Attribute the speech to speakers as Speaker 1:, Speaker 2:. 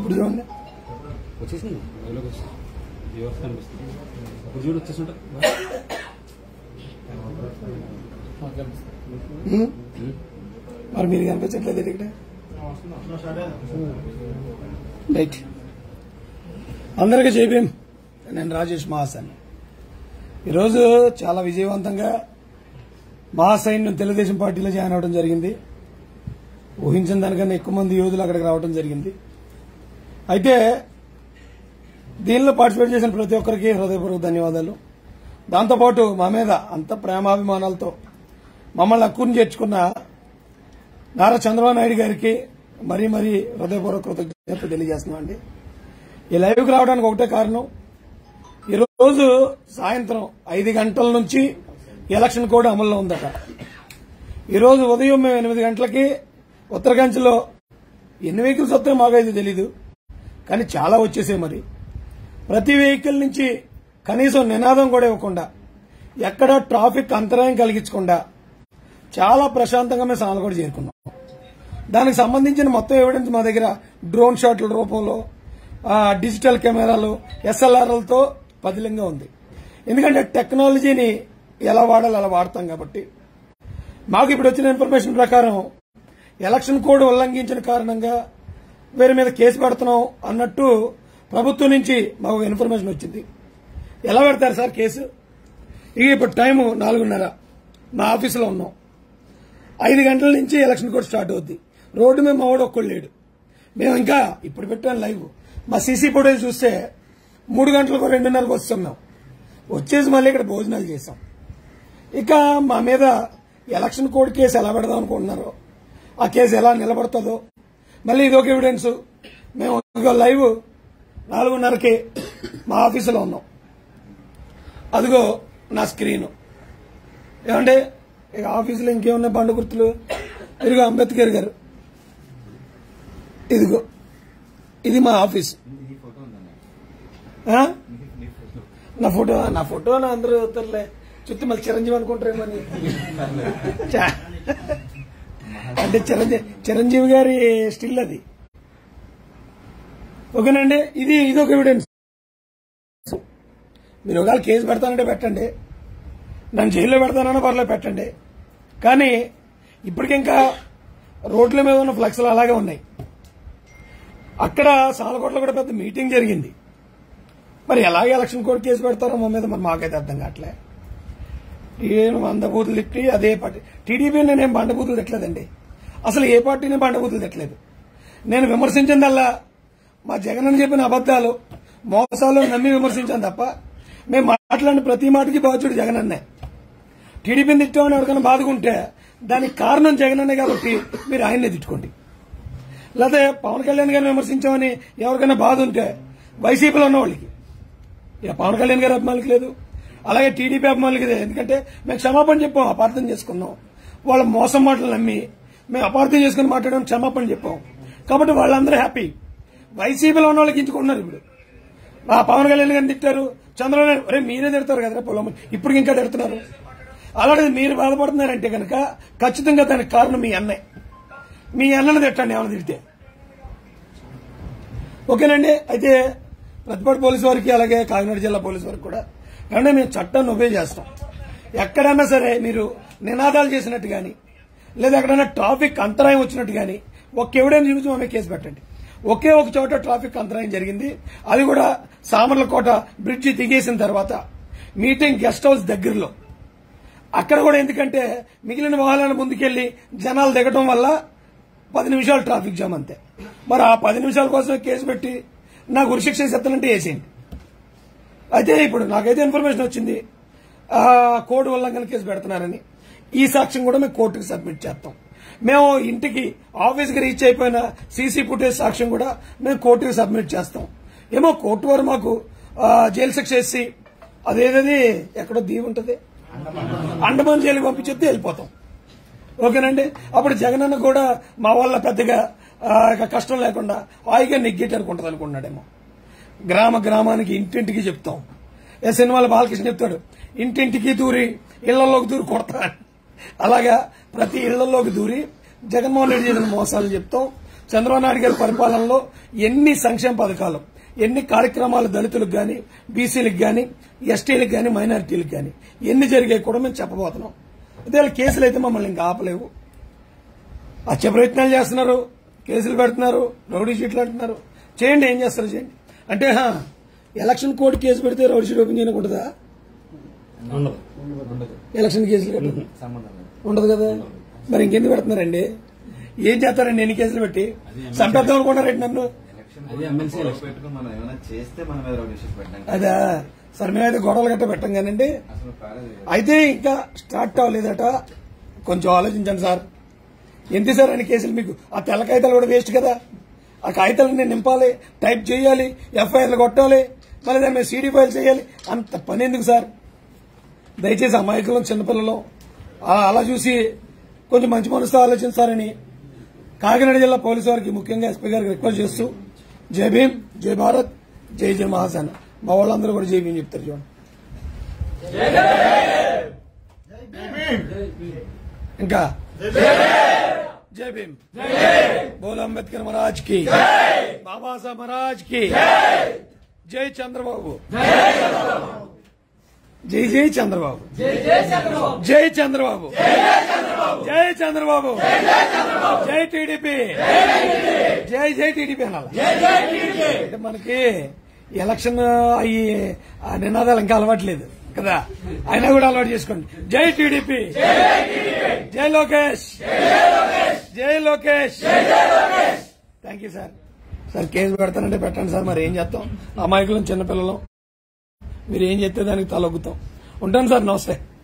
Speaker 1: ఇప్పుడు చూడండి
Speaker 2: వచ్చేసింది అందులోకి వచ్చేసింది వ్యూవర్స్ కనిపిస్తుంది ఇప్పుడు చూడు వచ్చేసింట
Speaker 1: ఉం? మరి మీరు కనిపించట్లేదు ఇక్కడ రైట్ అందరికీ జైభీం నేను రాజేష్ మహాసన్ ఈరోజు చాలా విజయవంతంగా మహాసైన్యం తెలుగుదేశం పార్టీలో జాయిన్ అవడం జరిగింది ఊహించిన దానికన్నా ఎక్కువ మంది యోధులు అక్కడికి రావడం జరిగింది అయితే దీనిలో పార్టిసిపేట్ చేసిన ప్రతి ఒక్కరికి హృదయపూర్వక ధన్యవాదాలు దాంతోపాటు మా మీద అంత ప్రేమాభిమానాలతో మమ్మల్ని అక్కుని చేర్చుకున్న నారా చంద్రబాబు నాయుడు గారికి మరీ మరీ హృదయపూర్వక కృతజ్ఞత తెలియజేస్తున్నాం అండి ఈ లైవ్కి రావడానికి ఒకటే కారణం ఈరోజు సాయంత్రం ఐదు గంటల నుంచి ఎలక్షన్ కోడ్ అమల్లో ఉందట ఈరోజు ఉదయం మేము ఎనిమిది గంటలకి ఉత్తరకాంచిలో ఎన్ని వెహికల్స్ వస్తాయో మాకైతే తెలీదు కానీ చాలా వచ్చేసాయి మరి ప్రతి వెహికల్ నుంచి కనీసం నినాదం కూడా ఇవ్వకుండా ఎక్కడ ట్రాఫిక్ అంతరాయం కలిగించకుండా చాలా ప్రశాంతంగా మేము సానలు కూడా చేరుకున్నాం దానికి సంబంధించిన మొత్తం ఎవిడెన్స్ మా దగ్గర డ్రోన్ షాట్ల రూపంలో ఆ, డిజిటల్ కెమెరాలు ఎస్ఎల్ఆర్లతో పదిలంగా ఉంది ఎందుకంటే టెక్నాలజీని ఎలా వాడాలో అలా వాడతాం కాబట్టి మాకు ఇప్పుడు వచ్చిన ఇన్ఫర్మేషన్ ప్రకారం ఎలక్షన్ కోడ్ ఉల్లంఘించిన కారణంగా వీరి మీద కేసు పెడుతున్నాం అన్నట్టు ప్రభుత్వం నుంచి మాకు ఇన్ఫర్మేషన్ వచ్చింది ఎలా పెడతారు సార్ కేసు ఇక ఇప్పుడు టైం నాలుగున్నర మా ఆఫీసులో ఉన్నాం ఐదు గంటల నుంచి ఎలక్షన్ కోడ్ స్టార్ట్ అవుద్ది రోడ్డు మీద మావాడు ఒక్కడు లేడు మేము ఇంకా ఇప్పుడు పెట్టాను లైవ్ మా సీసీ ఫుటేజ్ చూస్తే మూడు గంటలకు రెండున్నరకు వస్తాం మేము వచ్చేసి మళ్ళీ ఇక్కడ భోజనాలు చేసాం ఇక మా మీద ఎలక్షన్ కోడ్ కేసు ఎలా పెడదాం అనుకుంటున్నారో ఆ కేసు ఎలా నిలబడుతుందో మళ్ళీ ఇదొక ఎవిడెన్స్ మేము ఇదిగో లైవ్ నాలుగున్నరకి మా ఆఫీసులో ఉన్నాం అదిగో నా స్క్రీను ఏమంటే ఇక ఆఫీసులో ఇంకేమున్నాయి బండ గుర్తులు ఇదిగో అంబేద్కర్ గారు ఇదిగో ఇది మా ఆఫీస్ ఆ? నా ఫోటో నా ఫోటో నా అందరూ అవుతారులే చుట్టూ మళ్ళీ చిరంజీవి అనుకుంటారేమని చా- అంటే చిరంజీవి చిరంజీవి గారి స్టిల్ అది ఓకేనండి ఇది ఇది ఒక ఎవిడెన్స్ మీరు ఒకవేళ కేసు పెడతానంటే పెట్టండి నన్ను జైల్లో పెడతానన్నా పర్లేదు పెట్టండి కానీ ఇప్పటికింకా రోడ్ల మీద ఉన్న ఫ్లెక్స్లు అలాగే ఉన్నాయి అక్కడ సాలకోటలో కూడా పెద్ద మీటింగ్ జరిగింది మరి ఎలాగ ఎలక్షన్ కోడ్ కేసు పెడతారో మా మీద మరి మాకైతే అర్థం కావట్లే నేను బండబూతులు తిట్టి అదే పార్టీ టీడీపీ నేనేం బండబూతులు తిట్టలేదండి అసలు ఏ పార్టీని బండబూతులు తిట్టలేదు నేను విమర్శించిందల్లా మా జగన్ అని చెప్పిన అబద్దాలు మోసాలు నమ్మి విమర్శించాను తప్ప మేము మాట్లాడిన ప్రతి మాటకి బాధ్యుడు జగన్ అన్నే టీడీపీని తిట్టామని ఎవరికైనా బాధకుంటే దానికి కారణం జగన్ అన్నే కాబట్టి మీరు ఆయన్నే తిట్టుకోండి లేకపోతే పవన్ కళ్యాణ్ గారిని విమర్శించామని ఎవరికైనా బాధ ఉంటే వైసీపీలో ఉన్న వాళ్ళకి ఇక పవన్ కళ్యాణ్ గారి అభిమానులకు లేదు అలాగే టీడీపీ అభిమానులకి లేదు ఎందుకంటే మేము క్షమాపణ చెప్పాం అపార్థం చేసుకున్నాం వాళ్ళ మోసం మాటలు నమ్మి మేము అపార్థం చేసుకుని మాట్లాడడం క్షమాపణ చెప్పాం కాబట్టి వాళ్ళందరూ హ్యాపీ వైసీపీలో ఉన్న వాళ్ళకి ఇంచుకుంటున్నారు ఇప్పుడు ఆ పవన్ కళ్యాణ్ గారిని తిట్టారు చంద్రబాబు నాయుడు అరే మీరే తిడతారు కదా పొలం ఇప్పుడు ఇంకా తిడుతున్నారు అలాంటిది మీరు బాధపడుతున్నారంటే కనుక ఖచ్చితంగా దానికి కారణం మీ అన్నయ్య మీ అన్నను తిట్టండి ఏమైనా తిడితే ఓకేనండి అయితే ప్రతిపాడు పోలీసు వారికి అలాగే కాకినాడ జిల్లా పోలీసు వారికి కూడా అంటే మేము చట్టాన్ని ఒబే చేస్తాం ఎక్కడైనా సరే మీరు నినాదాలు చేసినట్టు కానీ లేదా ఎక్కడైనా ట్రాఫిక్ అంతరాయం వచ్చినట్టు కానీ ఒక ఎవిడెన్స్ చూపించి మా మీద కేసు పెట్టండి ఒకే ఒక చోట ట్రాఫిక్ అంతరాయం జరిగింది అది కూడా సామర్లకోట బ్రిడ్జి దిగేసిన తర్వాత మీటింగ్ గెస్ట్ హౌస్ దగ్గరలో అక్కడ కూడా ఎందుకంటే మిగిలిన వాహనాలు ముందుకెళ్లి జనాలు దిగటం వల్ల పది నిమిషాలు ట్రాఫిక్ జామ్ అంతే మరి ఆ పది నిమిషాల కోసం కేసు పెట్టి నాకు ఉరిశిక్ష ఇస్తానంటే వేసేయండి అయితే ఇప్పుడు నాకైతే ఇన్ఫర్మేషన్ వచ్చింది ఆ, కోడ్ ఉల్లంఘన కేసు పెడుతున్నారని ఈ సాక్ష్యం కూడా మేము కోర్టుకి సబ్మిట్ చేస్తాం మేము ఇంటికి ఆఫీస్కి రీచ్ అయిపోయిన సీసీ ఫుటేజ్ సాక్ష్యం కూడా మేము కోర్టుకి సబ్మిట్ చేస్తాం ఏమో కోర్టు వారు మాకు ఆ, జైలు శిక్ష వేసి అదేదది ఎక్కడో దీవి ఉంటుంది అండమాన్ జైలుకి పంపించేస్తే వెళ్ళిపోతాం ఓకేనండి అప్పుడు జగనన్న కూడా మా వల్ల పెద్దగా ఆ, ఇక కష్టం లేకుండా హాయిగా నెగ్గేటి అనుకుంటుంది అనుకున్నాడేమో గ్రామ గ్రామానికి ఇంటింటికి చెప్తాం ఏ సినిమాలో బాలకృష్ణ చెప్తాడు ఇంటింటికి దూరి ఇళ్లలోకి దూరి కొడతా అని. అలాగా ప్రతి ఇళ్లలోకి దూరి జగన్మోహన్ రెడ్డి చేసిన మోసాలు చెప్తాం చంద్రబాబు నాయుడు గారి పరిపాలనలో ఎన్ని సంక్షేమ పథకాలు ఎన్ని కార్యక్రమాలు దళితులకు గాని బీసీలకు గాని ఎస్టీలకు గాని మైనారిటీలకు గాని ఎన్ని జరిగాయి కూడా మేము చెప్పబోతున్నాం అదే కేసులు అయితే మమ్మల్ని ఇంకా ఆపలేవు హత్య ప్రయత్నాలు చేస్తున్నారు కేసులు పెడుతున్నారు రౌడీ షీట్లు అంటున్నారు చేయండి ఏం చేస్తారు చేయండి అంటే హా, ఎలక్షన్ కోడ్ కేసు పెడితే రౌడీ షీట్ ఓపెన్ చేయకుండా
Speaker 2: ఉండదు
Speaker 1: ఎలక్షన్ కేసులు కట్టదు
Speaker 2: సంబంధం లేదు
Speaker 1: ఉండదు కదా మరి ఇంకెందుకు పెడుతున్నారండి ఏం చేస్తారండి ఎన్ని కేసులు పెట్టి చంపేద్దాం అనుకున్నారండి నన్ను
Speaker 2: అది ఎమ్మెల్సీ
Speaker 3: గొడవ
Speaker 2: ఎలక్షన్
Speaker 3: పెట్టుకుని మనం ఏమైనా చేస్తే మన మీద రౌడీ షీట్ పెట్టాం
Speaker 1: అదా సరే మేమైతే గొడవలు గట్ట పెట్టం కానండి
Speaker 3: అసలు పారేది లేదు.
Speaker 1: అయితే ఇంకా స్టార్ట్ అవ్వలేదట కొంచెం ఆలోచించండి సార్ ఎంత సార్ అని కేసులు మీకు ఆ తెల్ల కాగితాలు కూడా వేస్ట్ కదా ఆ కాగితాలన్నీ నింపాలి టైప్ చేయాలి ఎఫ్ఐఆర్లు కొట్టాలి మళ్ళీ దాని మీద సీడీ ఫైల్ చేయాలి అంత పని ఎందుకు సార్ దయచేసి అమాయకులం చిన్నపిల్లలు ఆ- అలా చూసి కొంచెం మంచి మనసుతో ఆలోచించాలని కాకినాడ జిల్లా పోలీసు వారికి ముఖ్యంగా ఎస్పీ గారికి రిక్వెస్ట్ చేస్తూ జై భీమ్ జై భారత్ జై జై మహాసేన మా వాళ్ళందరూ కూడా జై భీమ్ చెప్తారు చూడండి ఇంకా జై భీమ్ బోల్ అంబేద్కర్ మహారాజ్ కి బాబాసాహెబ్ మహారాజ్ కి జై చంద్రబాబు జై జై చంద్రబాబు జై చంద్రబాబు జై చంద్రబాబు జై టీడీపీ జై జై టీడీపీ అనాలి అంటే మనకి ఎలక్షన్ అయ్యి ఆ నినాదాలు ఇంకా అలవాట్లేదు కదా అయినా కూడా అలవాటు చేసుకోండి జై టీడీపీ జై లోకేష్ జై Lokesh thank you sir sir case పెడతానంటే పెట్టండి సార్ మరి ఏం చేస్తాం అమాయకులం చిన్నపిల్లలం మీరు ఏం చెప్తే దానికి తలొగ్గుతాం ఉంటాను సార్ నమస్తే